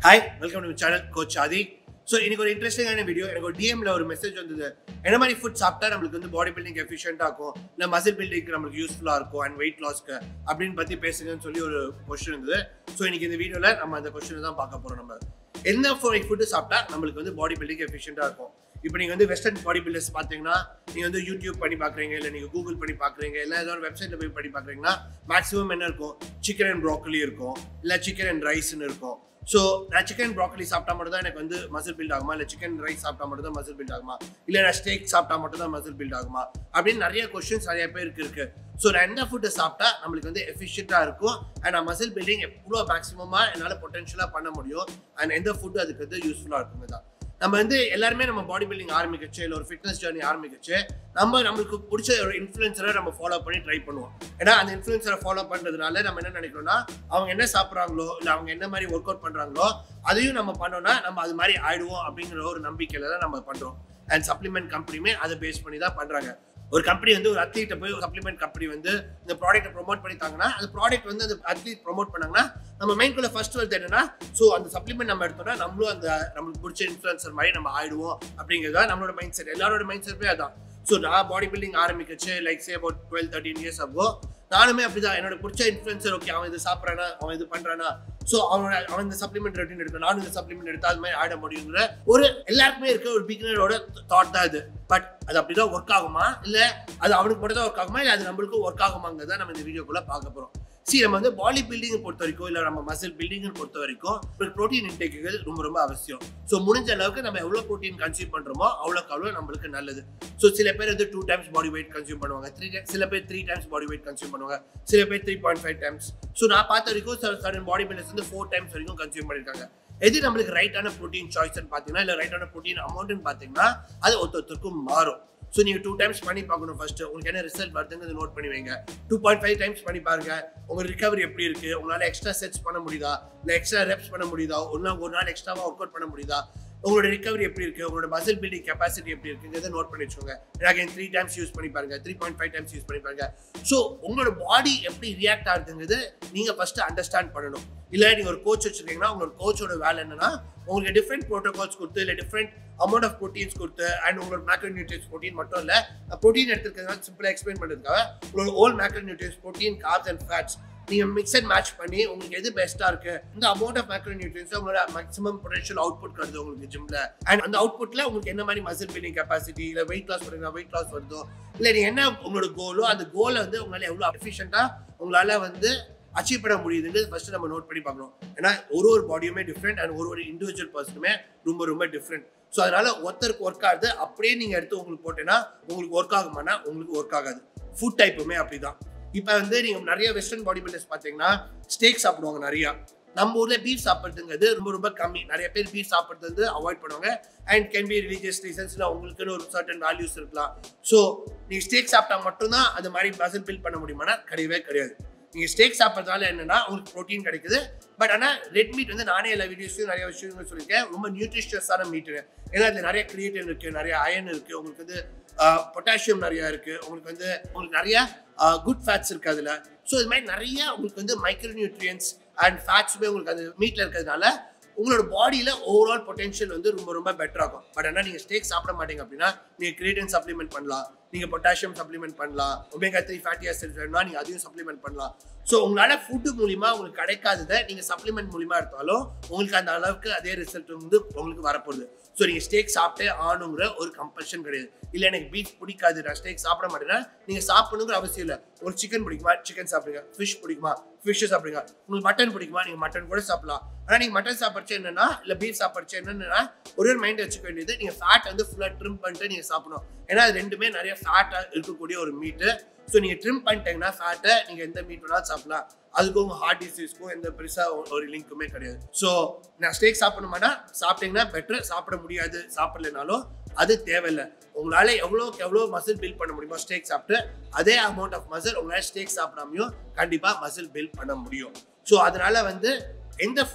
hi welcome to channel coach Aadhi so இன்னைக்கு ஒரு இன்ட்ரெஸ்டிங்கான வீடியோ எனக்கு ஒரு டிஎம்ல ஒரு மெசேஜ் வந்தது என்ன மாதிரி ஃபுட் சாப்பிட்டா நம்மளுக்கு வந்து பாடி பில்டிங் எஃபிஷியண்டாக இருக்கும் இல்லை மசில் பில்டிங்க்கு நம்மளுக்கு யூஸ்ஃபுல்லாக இருக்கும் அண்ட் வெயிட் லாஸ்க்கு அப்படின்னு பற்றி பேசுங்கன்னு சொல்லி ஒரு கொஸ்டின் இருந்தது ஸோ இன்னைக்கு இந்த வீடியோவில் நம்ம அந்த கொஸ்டினை தான் பார்க்க போகிறோம் நம்ம எந்த ஃபுட்டு சாப்பிட்டா நம்மளுக்கு வந்து பாடி பில்டிங் எஃபிஷியண்டாக இருக்கும் இப்போ நீங்கள் வந்து வெஸ்டர்ன் பாடி பில்டர்ஸ் பார்த்தீங்கன்னா நீங்கள் வந்து யூடியூப் பண்ணி பார்க்குறீங்க இல்லை நீங்கள் கூகுள் பண்ணி பார்க்குறீங்க இல்லை ஏதோ ஒரு வெப்சைட்டில் போய் பண்ணி பார்க்குறீங்கன்னா மேக்ஸிமம் என்ன இருக்கும் சிக்கன் அண்ட் ப்ராக்கலி இருக்கும் இல்லை சிக்கன் அண்ட் ரைஸ்னு இருக்கும் ஸோ நான் சிக்கன் ப்ராக்கலி சாப்பிட்டா மட்டும் தான் எனக்கு வந்து மசில் பில்ட் ஆகுமா இல்லை சிக்கன் ரைஸ் சாப்பிட்டா மட்டும் தான் மசில் பில்ட் ஆகுமா இல்லை நான் ஸ்டேக் சாப்பிட்டா மட்டும் தான் மசில் பில்ட் ஆகுமா அப்படின்னு நிறைய கொஸ்டின்ஸ் நிறைய பேருக்கு இருக்கு ஸோ நான் எந்த ஃபுட்டை சாப்பிட்டா நம்மளுக்கு வந்து எஃபிஷியண்டாக இருக்கும் அண்ட் நான் மசில் பில்டிங் எவ்வளோ மேக்ஸிமமாக என்னால் பொட்டன்ஷியலாக பண்ண முடியும் அண்ட் எந்த ஃபுட்டு அதுக்கு வந்து யூஸ்ஃபுல்லாக இருக்குங்க தான் நம்ம வந்து எல்லாருமே நம்ம பாடி பில்டிங் ஆரம்பிக்கச்சு இல்லை ஒரு ஃபிட்னஸ் ஜேர்னி ஆரம்பிக்கச்சு நம்ம நம்மளுக்கு பிடிச்ச ஒரு இன்ஃப்ளூயன்சரை நம்ம ஃபாலோ பண்ணி ட்ரை பண்ணுவோம் ஏன்னா அந்த இன்ஃப்ளூயன்சரை ஃபாலோ பண்ணுறதுனால நம்ம என்ன நினைக்கிறோம்னா அவங்க என்ன சாப்பிட்றாங்களோ இல்லை அவங்க என்ன மாதிரி ஒர்க் அவுட் பண்ணுறாங்களோ அதையும் நம்ம பண்ணோம்னா நம்ம அது மாதிரி ஆயிடுவோம் அப்படிங்கிற ஒரு நம்பிக்கையில தான் நம்ம பண்ணுறோம் அண்ட் சப்ளிமெண்ட் கம்பெனியுமே அதை பேஸ் பண்ணி தான் பண்ணுறாங்க ஒரு கம்பெனி வந்து ஒரு அத்லீட்டை போய் ஒரு சப்ளிமெண்ட் கம்பெனி வந்து இந்த ப்ராடக்ட்டை ப்ரொமோட் பண்ணிட்டாங்கன்னா அந்த ப்ராடக்ட் வந்து அந்த அத்லீட் ப்ரொமோட் பண்ணாங்கன்னா நம்ம மெயின்குள்ள ஃபர்ஸ்ட் வருது என்னன்னா ஸோ அந்த சப்ளிமெண்ட் நம்ம எடுத்தோம்னா நம்மளும் அந்த நம்மளுக்கு பிடிச்ச இன்ஃப்ளூன்சர் மாதிரி நம்ம ஆயிடுவோம் அப்படிங்கிறது தான் நம்மளோட மைண்ட் செட் எல்லாரோட மைண்ட் செட்டே அதான் ஸோ நான் பாடி பில்டிங் ஆரம்பிக்கச்சு like say about twelve thirteen years அப்போ நானுமே அப்படிதான் என்னோட பிடிச்ச இன்ஃப்ளூன்சர் ஓகே அவன் இது சாப்பிட்றானா அவன் இது பண்றானா ஸோ அவனோட அவன் இந்த சப்ளிமெண்ட் ரொட்டீன் எடுக்கணும் நானும் இந்த சப்ளிமெண்ட் எடுத்தா அது மாதிரி ஆட முடியுங்கிற ஒரு எல்லாருக்குமே இருக்க ஒரு பிகினரோட தாட் தான் இது பட் அது அப்படிதான் ஒர்க் ஆகுமா இல்ல அது அவனுக்கு மட்டும் தான் ஒர்க் ஆகுமா இல்ல அது நம்மளுக்கும் ஒர்க் ஆகுமாங்கிறத நம்ம இந்த வீடியோக்குள்ள பார்க்க போறோம் சி நம்ம வந்து பாடி பில்டிங் பொறுத்த வரைக்கும் இல்லை நம்ம மசில் பில்டிங் பொறுத்த வரைக்கும் ப்ரோட்டீன் இன்டேக்குகள் ரொம்ப ரொம்ப அவசியம் ஸோ முடிஞ்ச அளவுக்கு நம்ம எவ்வளோ ப்ரோட்டீன் கன்சியூம் பண்ணுறோமோ அவ்வளோக்கு அவ்வளோ நம்மளுக்கு நல்லது ஸோ சில பேர் வந்து two times body weight consume பண்ணுவாங்க த்ரீ சில பேர் three times body weight consume பண்ணுவாங்க சில பேர் three point five times so நான் பார்த்த வரைக்கும் சடன் பாடி பில்டர்ஸ் வந்து ஃபோர் டைம்ஸ் வரைக்கும் கன்சியூம் பண்ணியிருக்காங்க எது நம்மளுக்கு ரைட்டான ப்ரோட்டீன் சாய்ஸ்னு பார்த்தீங்கன்னா இல்லை ரைட்டான ப்ரோட்டீன் அமௌண்ட்னு பார்த்தீங்கன்னா அது ஒருத்தருக்கும் மாறும் ஸோ நீங்கள் டூ டைம்ஸ் பண்ணி பார்க்கணும் ஃபர்ஸ்ட் உங்களுக்கு என்ன ரிசல்ட் வருதுன்னு நோட் பண்ணி வைங்க டூ பாயிண்ட் ஃபைவ் டைம்ஸ் பண்ணி பாருங்க உங்க ரிகவரி எப்படி இருக்கு உங்களால எக்ஸ்ட்ரா செட்ஸ் பண்ண முடியுதா இல்லை எக்ஸ்ட்ரா ரெப்ஸ் பண்ண முடியுதா ஒரு நாள் ஒரு நாள் எக்ஸ்ட்ராவா ஒர்க் அவுட் பண்ண முடியுதா உங்களோட ரிகவரி எப்படி இருக்கு உங்களோட மசில் பில்டிங் கெப்பாசிட்டி எப்படி இருக்குங்கிறத நோட் பண்ணி வச்சுக்கோங்க எனக்கு த்ரீ டைம்ஸ் யூஸ் பண்ணி பாருங்க three point five times use பண்ணி பாருங்க ஸோ உங்களோட பாடி எப்படி ரியாக்ட் ஆகுதுங்கிறது நீங்க ஃபர்ஸ்ட் அண்டர்ஸ்டாண்ட் பண்ணணும் இல்லை நீங்க ஒரு கோச் வச்சிருக்கீங்கன்னா உங்களோட கோச்சோட வேலை என்னன்னா உங்களுக்கு டிஃப்ரெண்ட் ப்ரோட்டோகால்ஸ் கொடுத்து இல்லை டிஃப்ரெண்ட் அமௌண்ட் ஆஃப் ப்ரோட்டீன்ஸ் கொடுத்து அண்ட் உங்களோட மேக்ரோ நியூட்ரியன்ஸ் ப்ரோட்டீன் மட்டும் இல்லை ப்ரோட்டீன் எடுத்துருக்கிறதுனால சிம்பிளாக எக்ஸ்பிளைன் பண்ணுறதுக்காக உங்களோட whole macro nutrients protein carbs and fats நீங்கள் மிக்ஸ் அண்ட் மேட்ச் பண்ணி உங்களுக்கு எது பெஸ்ட்டாக இருக்கு இந்த அமௌண்ட் ஆஃப் மேக்ரோ நியூட்ரியன்ஸ் உங்களோட மேக்ஸிமம் பொட்டன்ஷியல் அவுட்புட் வருது உங்களுக்கு ஜிம்ல அண்ட் அந்த அவுட்புட்ல உங்களுக்கு என்ன மாதிரி மசில் பில்டிங் கெப்பாசிட்டி இல்லை வெயிட் லாஸ் பண்ணுங்க வெயிட் லாஸ் வருதோ இல்லை நீங்கள் என்ன உங்களோட கோலோ அந்த கோலை வந்து உங்களால் எவ்வளோ எஃபிஷியண்டாக உங்களால் வந்து அச்சீவ் பண்ண முடியுதுன்னு ஃபர்ஸ்ட் நம்ம நோட் பண்ணி பார்க்கணும் ஏன்னா ஒரு ஒரு பாடியுமே டிஃப்ரெண்ட் அண்ட் ஒரு ஒரு இண்டிவிஜுவல் பர்சனுமே ரொம்ப ரொம்ப டிஃப்ரெண்ட் ஸோ அதனால ஒருத்தருக்கு ஒர்க் ஆகுது அப்படியே நீங்கள் எடுத்து உங்களுக்கு போட்டேன்னா உங்களுக்கு ஒர்க் ஆகுமானா உங்களுக்கு ஒர்க் ஆகாது ஃபுட் டைப்புமே அப்படிதான் இப்போ வந்து நீங்கள் நிறைய வெஸ்டர்ன் பாடி பில்டர்ஸ் பார்த்தீங்கன்னா ஸ்டேக் சாப்பிடுவாங்க நிறையா நம்ம ஊர்ல பீஃப் சாப்பிட்றதுங்கிறது ரொம்ப ரொம்ப கம்மி நிறைய பேர் பீஃப் சாப்பிட்றது வந்து அவாய்ட் பண்ணுவாங்க அண்ட் கேன் பி ரிலீஜியஸ் ரீசன்ஸ்ல உங்களுக்குன்னு ஒரு சர்டன் வேல்யூஸ் இருக்கலாம் ஸோ நீங்கள் ஸ்டேக் சாப்பிட்டா மட்டும்தான் அந்த மாதிரி மசில் பில்ட் பண்ண முடியுமானா கிடையவே கிடையாது நீங்கள் ஸ்டேக் சாப்பிட்றதுனால என்னன்னா உங்களுக்கு ப்ரோட்டீன் கிடைக்குது பட் ஆனால் ரெட் மீட் வந்து நானே எல்லா வீடியோஸ்லையும் நிறைய விஷயங்கள் சொல்லியிருக்கேன் ரொம்ப நியூட்ரிஷியஸான மீட் ஏன்னா அதில் நிறைய கிரியேட்டின் இருக்குது நிறைய அயன் இருக்குது உங்களுக்கு வந்து பொட்டாசியம் நிறையா இருக்குது உங்களுக்கு வந்து உங்களுக்கு நிறைய குட் ஃபேட்ஸ் இருக்குது அதில் ஸோ இது மாதிரி நிறைய உங்களுக்கு வந்து மைக்ரோ நியூட்ரியன்ஸ் அண்ட் ஃபேட்ஸுமே உங்களுக்கு அந்த மீட்டில் இருக்கிறதுனால உங்களோட பாடியில் ஓவரால் பொட்டன்ஷியல் வந்து ரொம்ப ரொம்ப பெட்டர் ஆகும் பட் ஆனால் நீங்கள் ஸ்டேக் சாப்பிட மாட்டீங்க அப்படின்னா நீங்கள் கிரியேட்டின் சப்ளிமெண்ட் பண்ணலாம் நீங்கள் பொட்டாசியம் சப்ளிமெண்ட் பண்ணலாம் ஒமேகா த்ரீ ஃபேட்டி ஆசிட் வேணும்னா நீங்கள் அதையும் சப்ளிமெண்ட் பண்ணலாம் ஸோ உங்களால் ஃபுட்டு மூலிமா உங்களுக்கு கிடைக்காததை நீங்கள் சப்ளிமெண்ட் மூலிமா எடுத்தாலும் உங்களுக்கு அந்த அளவுக்கு அதே ரிசல்ட் வந்து உங்களுக்கு வரப்போகுது ஸோ நீங்கள் ஸ்டேக் சாப்பிட்டே ஆணுங்கிற ஒரு கம்பல்ஷன் கிடையாது இல்லை எனக்கு பீஃப் பிடிக்காது நான் ஸ்டேக் சாப்பிட மாட்டேன்னா நீங்கள் சாப்பிடணுங்கிற அவசியம் இல்லை ஒரு சிக்கன் பிடிக்குமா சிக்கன் சாப்பிடுங்க ஃபிஷ் பிடிக்குமா ஃபிஷ்ஷை சாப்பிடுங்க உங்களுக்கு மட்டன் பிடிக்குமா நீங்கள் மட்டன் கூட சாப்பிடலாம் ஆனால் நீங்கள் மட்டன் சாப்பிட்றது என்னன்னா இல்லை பீஃப் சாப்பிட்றது என்னன்னா ஒரு ஒரு மைண்ட் வச்சுக்க வேண்டியது நீங்கள் ஃபேட் வந்து ஃபுல்லாக ட்ரிம் பண்ணிட்டு நீங்கள் சாப்பிடணும் ஏன்னா அது ரெண்டுமே நிறைய ஃபேட்டாக இருக்கக்கூடிய ஒரு மீட்டு ஸோ நீங்கள் ட்ரிம் பண்ணிட்டீங்கன்னா ஃபேட்டை நீங்கள் எந்த மீட் வேணாலும் சாப்பிடலாம் அதுக்கும் உங்கள் ஹார்ட் டிசீஸ்க்கும் எந்த பெருசாக ஒரு லிங்க்குமே கிடையாது ஸோ நான் ஸ்டேக் சாப்பிடணுமானா சாப்பிட்டீங்கன்னா பெட்டர் சாப்பிட முடியாது சாப்பிடலைனாலும் அது தேவையில்லை உங்களால் எவ்வளோக்கு எவ்வளோ மசில் பில்ட் பண்ண முடியுமோ ஸ்டேக் சாப்பிட்டு அதே அமௌண்ட் ஆஃப் மசில் உங்களால் ஸ்டேக் சாப்பிடாமையும் கண்டிப்பாக மசில் பில்ட் பண்ண முடியும் ஸோ அதனால வந்து எந்த ஃபுட்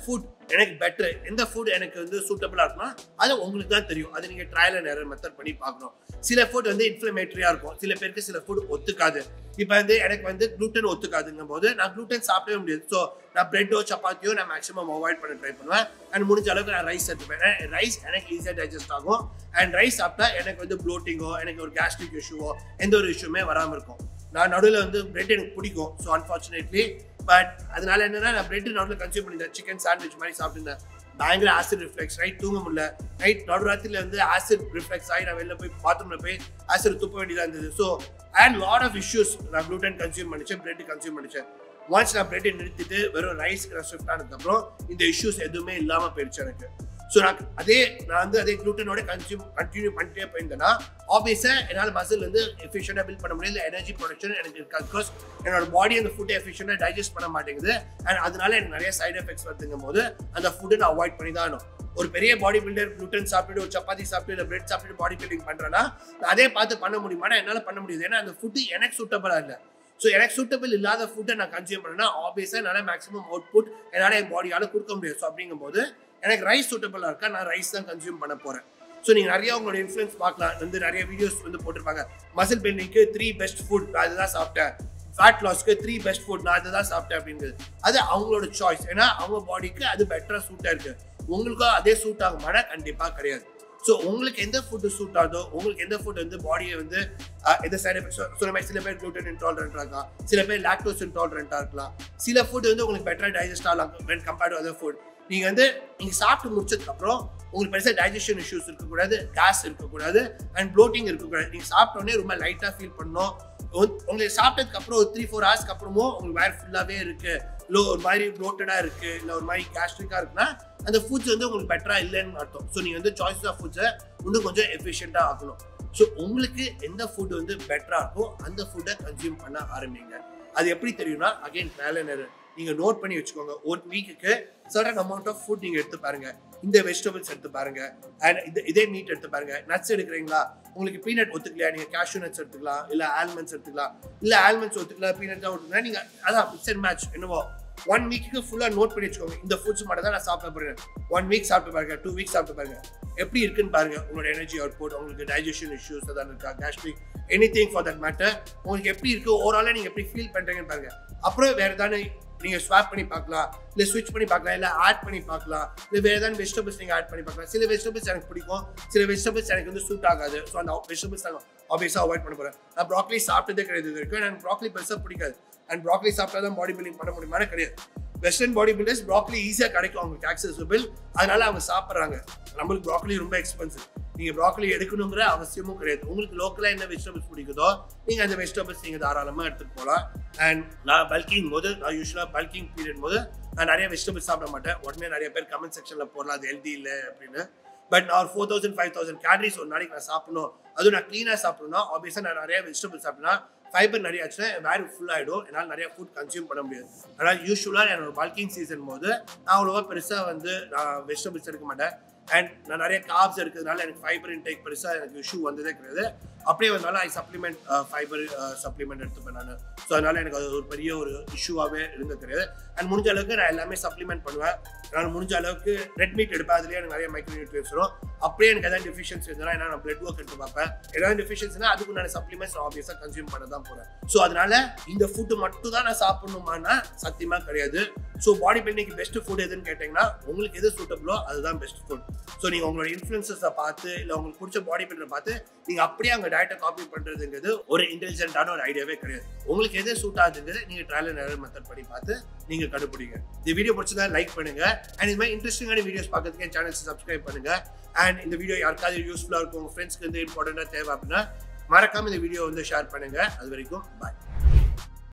எனக்கு பெட்டர் எந்த ஃபுட் எனக்கு வந்து சூட்டபிளா இருக்குன்னா அது உங்களுக்கு தான் தெரியும் அது நீங்க ட்ரையல் அண்ட் எரர் மெத்தட் பண்ணி பார்க்கணும் சில ஃபுட் வந்து இன்ஃப்ளமேட்டரியா இருக்கும் சில பேருக்கு சில ஃபுட் ஒத்துக்காது இப்போ வந்து எனக்கு வந்து குளூட்டன் ஒத்துக்காதுங்கும் போது நான் குளூட்டன் சாப்பிடவே முடியாது ஸோ நான் பிரெட்டோ சப்பாத்தியோ நான் மேக்ஸிமம் அவாய்ட் பண்ண ட்ரை பண்ணுவேன் அண்ட் முடிஞ்ச அளவுக்கு நான் ரைஸ் எடுத்துப்பேன் ரைஸ் எனக்கு ஈஸியாக டைஜஸ்ட் ஆகும் அண்ட் ரைஸ் சாப்பிட்டா எனக்கு வந்து ப்ளோட்டிங்கோ எனக்கு ஒரு கேஸ்ட்ரிக் இஷ்யூவோ எந்த ஒரு இஷ்யூமே வராமல் இருக்கும் நான் நடுவில் வந்து பிரெட் எனக்கு பிடிக்கும் ஸோ அன்ஃபார்ச்சுனேட்லி பட் அதனால என்னன்னா நான் பிரெட் நடுவில் கன்சியூம் பண்ணியிருந்தேன் சிக்கன் சாண்ட்விச் மாதிரி சாப்பிட்டுருந்தேன் பயங்கர ஆசிட் ரிஃப்ளெக்ஸ் நைட் தூங்க முடியல நைட் நடுராத்திரில வந்து ஆசிட் ரிஃப்ளெக்ஸ் ஆகி நான் வெளில போய் பாத்ரூம்ல போய் ஆசிட் துப்ப வேண்டியதா இருந்தது so and lot of issues நான் க்ளூட்டன் கன்சியூம் பண்ணிச்சேன் பிரெட் கன்சியூம் பண்ணிச்சேன் ஒன்ஸ் நான் பிரெட் நிறுத்திட்டு வெறும் ரைஸ்க்கு நான் ஷிஃப்ட் ஆனதுக்கப்புறம் இந்த இஷ்யூஸ் எதுவுமே இல்லாமல் போயிடுச்சு எனக்கு ஸோ நான் அதே நான் வந்து அதே க்ளூட்டனோட கன்சியூம் கண்டினியூ பண்ணிட்டே போயிருந்தேன்னா ஆப்வியஸாக என்னால் மசில் வந்து எஃபிஷியண்டாக பில்ட் பண்ண முடியல எனர்ஜி ப்ரொடக்ஷன் எனக்கு இருக்காது பிகாஸ் என்னோட பாடி அந்த ஃபுட்டை எஃபிஷியண்டாக டைஜஸ்ட் பண்ண மாட்டேங்குது அண்ட் அதனால எனக்கு நிறைய சைடு எஃபெக்ட்ஸ் வருதுங்கும் போது அந்த ஃபுட்டை நான் அவாய்ட் பண்ணி தான் ஆகணும் ஒரு பெரிய பாடி பில்டர் குளுட்டன் சாப்பிட்டு ஒரு சப்பாத்தி சாப்பிட்டு இல்லை பிரெட் சாப்பிட்டு பாடி பில்டிங் பண்ணுறேன்னா நான் அதே பார்த்து பண்ண முடியுமானா என்னால் பண்ண முடியுது ஏன்னா அந்த ஃபுட்டு எனக்கு சூட்டபிளாக இல்லை ஸோ எனக்கு சூட்டபிள் இல்லாத ஃபுட்டை நான் கன்சியூம் பண்ணேன்னா ஆப்வியஸாக என்னால் மேக்ஸிமம் அவுட் புட் என்னால் என் பாடியால் கொடுக்க முடியாது ஸோ அப்படிங்கும்போது எனக்கு ரைஸ் சூட்டபிளாக இருக்கா நான் ரைஸ் தான் கன்சியூம் பண்ண போகிறேன் ஸோ நீங்கள் நிறைய உங்களோட இன்ஃப்ளூயன்ஸ் பார்க்கலாம் வந்து நிறைய வீடியோஸ் வந்து போட்டிருப்பாங்க மசில் பில்டிங்க்கு த்ரீ பெஸ்ட் ஃபுட் நான் இதுதான் சாப்பிட்டேன் ஃபேட் லாஸ்க்கு த்ரீ பெஸ்ட் ஃபுட் நான் இதுதான் சாப்பிட்டேன் அப்படிங்கிறது அது அவங்களோட சாய்ஸ் ஏன்னா அவங்க பாடிக்கு அது பெட்டராக சூட்டாக இருக்கு உங்களுக்கும் அதே சூட் ஆகுமானா கண்டிப்பாக கிடையாது ஸோ உங்களுக்கு எந்த ஃபுட்டு சூட் ஆகுதோ உங்களுக்கு எந்த ஃபுட் வந்து பாடியை வந்து அஹ், எந்த சைடு எஃபெக்ட்ஸ் சொன்ன மாதிரி சில பேர் gluten இன்டாலரண்ட்டாக இருக்கலாம் சில பேர் லாக்டோஸ் இன்டாலரண்ட்டாக இருக்கலாம் சில ஃபுட் வந்து உங்களுக்கு பெட்டராக டைஜஸ்ட் ஆகலாம் when compared to other food நீங்கள் வந்து நீங்கள் சாப்பிட்டு முடிச்சதுக்கப்புறம் உங்களுக்கு பெருசாக டைஜஷன் இஷ்யூஸ் இருக்கக்கூடாது கேஸ் இருக்கக்கூடாது அண்ட் ப்ளோட்டிங் இருக்கக்கூடாது நீங்கள் சாப்பிட்ட உடனே ரொம்ப லைட்டாக ஃபீல் பண்ணணும் உங்க- உங்களுக்கு சாப்பிட்டதுக்கு அப்புறம் ஒரு த்ரீ ஃபோர் ஹவர்ஸ்க்கு அப்புறமும் உங்களுக்கு வயர் ஃபுல்லாகவே இருக்கு இல்லை ஒரு மாதிரி ப்ளோட்டடாக இருக்கு இல்லை ஒரு மாதிரி கேஸ்ட்ரிக்காக இருக்குன்னா அந்த ஃபுட்ஸ் வந்து உங்களுக்கு பெட்டராக இல்லைன்னு அர்த்தம் ஸோ நீங்கள் வந்து சாய்ஸ் ஆஃப் ஃபுட்ஸை இன்னும் கொஞ்சம் எஃபிஷியண்ட்டாக ஆக்கணும் ஸோ உங்களுக்கு எந்த ஃபுட் வந்து பெட்டராக இருக்கோ அந்த ஃபுட்டை கன்சியூம் பண்ண ஆரம்பிங்க அது எப்படி தெரியும்னா அகைன் ட்ரையல் நீங்க நோட் பண்ணி வச்சுக்கோங்க ஒரு வீக்குக்கு சர்டன் அமௌண்ட் ஆஃப் ஃபுட் நீங்க எடுத்து பாருங்க இந்த வெஜிடபிள்ஸ் எடுத்து பாருங்க அண்ட் இது இதே மீட் எடுத்து பாருங்க நட்ஸ் எடுக்கிறீங்களா உங்களுக்கு பீனட் ஒத்துக்கலையா நீங்க கேஷ்யூ நட்ஸ் எடுத்துக்கலாம் இல்ல ஆல்மண்ட்ஸ் எடுத்துக்கலாம் இல்ல ஆல்மண்ட்ஸ் ஒத்துக்கல பீனட் தான் ஒத்துக்கலாம் நீங்க அதான் மிக்ஸ் அண்ட் மேட்ச் என்னவோ ஒன் வீக்கு ஃபுல்லா நோட் பண்ணி வச்சுக்கோங்க இந்த ஃபுட்ஸ் மட்டும் தான் நான் சாப்பிட போறேன் ஒன் வீக் சாப்பிட்டு பாருங்க டூ வீக்ஸ் சாப்பிட்டு பாருங்க எப்படி இருக்குன்னு பாருங்க உங்களோட எனர்ஜி அவுட்புட் உங்களுக்கு டைஜஷன் இஷ்யூஸ் ஏதாவது இருக்கா gastric anything for that matter உங்களுக்கு எப்படி இருக்கு ஓவராலாக நீங்க எப்படி ஃபீல் பண்றீங்கன்னு பாருங்க அப்புறம் வேற ஏதாவது நீங்க ஸ்வாப் பண்ணி பார்க்கலாம் இல்ல ஸ்விட்ச் பண்ணி பார்க்கலாம் இல்ல ஆட் பண்ணி பார்க்கலாம் இல்ல வேற ஏதாவது வெஜிடபிள்ஸ் நீங்க ஆட் பண்ணி பார்க்கலாம் சில வெஜிடபிள்ஸ் எனக்கு பிடிக்கும் சில வெஜிடபிள்ஸ் எனக்கு வந்து சூட் ஆகாது ஸோ அந்த வெஜிடபிள்ஸ் நான் ஆப்வியஸாக அவாய்ட் பண்ண போறேன் நான் ப்ராக்லி சாப்பிட்டதே கிடையாது இது வரைக்கும் எனக்கு ப்ராக்லி பெருசாக பிடிக்காது அண்ட் ப்ராக்லி சாப்பிட்டா தான் பாடி பில்டிங் பண்ண முடியுமானே கிடையாது வெஸ்டர்ன் பாடி பில்டர்ஸ் ப்ராக்லி ஈஸியாக கிடைக்கும் அவங்களுக்கு ஆக்சசபிள் அதனால அவங்க சாப்பிட்றாங்க நம்மளுக்கு ப்ராக்லி ரொம்ப எக்ஸ்பென்சிவ் நீங்க ப்ராக்லி எடுக்கணுங்கிற அவசியமும் கிடையாது உங்களுக்கு லோக்கலா என்ன வெஜிடபிள்ஸ் பிடிக்குதோ நீங்க அந்த வெஜிடபிள்ஸ் நீங்க தாராளமா எடுத்துட்டு போகலாம் அண்ட் நான் பல்கிங் போது நான் யூஸ்வலா பல்கிங் பீரியட் போது நான் நிறைய வெஜிடபிள்ஸ் சாப்பிட மாட்டேன் உடனே நிறைய பேர் கமெண்ட் செக்ஷன்ல போடலாம் அது ஹெல்தி இல்லை அப்படின்னு பட் நான் ஒரு four thousand five thousand calories ஒரு நாளைக்கு நான் சாப்பிடணும் அதுவும் நான் க்ளீனாக சாப்பிடணும்னா ஆப்வியஸாக நான் நிறைய வெஜிடபிள்ஸ் சாப்பிட்டேன்னா ஃபைபர் நிறைய ஆச்சுன்னா வேறு ஃபுல் ஆகிடும் என்னால் நிறைய ஃபுட் கன்சியூம் பண்ண முடியாது அதனால் யூஸ்வலாக என்னோட பல்கிங் சீசன் போது நான் அவ்வளோவா பெருசாக வந்து நான் வெஜிடபிள்ஸ் எடுக்க மாட்டேன் அண்ட் நான் நிறைய காப்ஸ் எடுக்கிறதுனால எனக்கு ஃபைபர் இன்டேக் பெருசாக எனக்கு இஷ்யூ வந்ததே கிடையாது அப்படியே வந்தாலும் ஐ சப்ளிமெண்ட் ஃபைபர் சப்ளிமெண்ட் எடுத்துப்பேன் நான் ஸோ அதனால எனக்கு அது ஒரு பெரிய ஒரு இஷ்யூவாகவே இருந்தது கிடையாது அண்ட் முடிஞ்ச அளவுக்கு நான் எல்லாமே சப்ளிமெண்ட் பண்ணுவேன் நான் முடிஞ்ச அளவுக்கு ரெட் மீட் எடுப்பேன் அதுலேயே எனக்கு நிறைய மைக்ரோ நியூட்ரியன்ஸ் வரும் அப்படியே எனக்கு எதாவது டெஃபிஷியன்சி இருந்ததுன்னா ஏன்னா நான் பிளட் ஒர்க் எடுத்து பார்ப்பேன் ஏதாவது டெஃபிஷியன்சினா அதுக்கு நான் சப்ளிமெண்ட்ஸ் நான் ஆப்வியஸாக கன்சியூம் பண்ண தான் போகிறேன் ஸோ அதனால இந்த ஃபுட்டு மட்டும் தான் நான் சாப்பிடணுமானா சத்தியமாக கிடையாது so body building best food எதுன்னு கேட்டிங்கன்னா உங்களுக்கு எது சூட்டபிளோ அதுதான் பெஸ்ட் ஃபுட் ஸோ நீங்கள் உங்களோட இன்ஃப்ளூன்சஸை பார்த்து இல்லை உங்களுக்கு பிடிச்ச பாடி பில்டரை பார்த்து நீங்கள் அப்படியே அவங்க டயட்டை காப்பி பண்ணுறதுங்கிறது ஒரு இன்டெலிஜென்ட்டான ஒரு ஐடியாவே கிடையாது உங்களுக்கு எது சூட் ஆகுதுங்கிறது நீங்கள் ட்ரையல் அண்ட் எரர் மெத்தட் பண்ணி பார்த்து நீங்கள் கண்டுபிடிங்க இந்த வீடியோ பிடிச்சதா லைக் பண்ணுங்க அண்ட் இது மாதிரி இன்ட்ரெஸ்டிங்கான வீடியோஸ் பார்க்கறதுக்கு என் சேனல்ஸ் சப்ஸ்கிரைப் பண்ணுங்க அண்ட் இந்த வீடியோ யாருக்காவது யூஸ்ஃபுல்லாக இருக்கும் உங்கள் ஃப்ரெண்ட்ஸ்க்கு வந்து இம்பார்ட்டண்ட்டாக தேவை அப்படின்னா மறக்காம இந்த வீடியோ வந்து ஷேர் பண்ணுங்க அது வரைக்கும் பாய்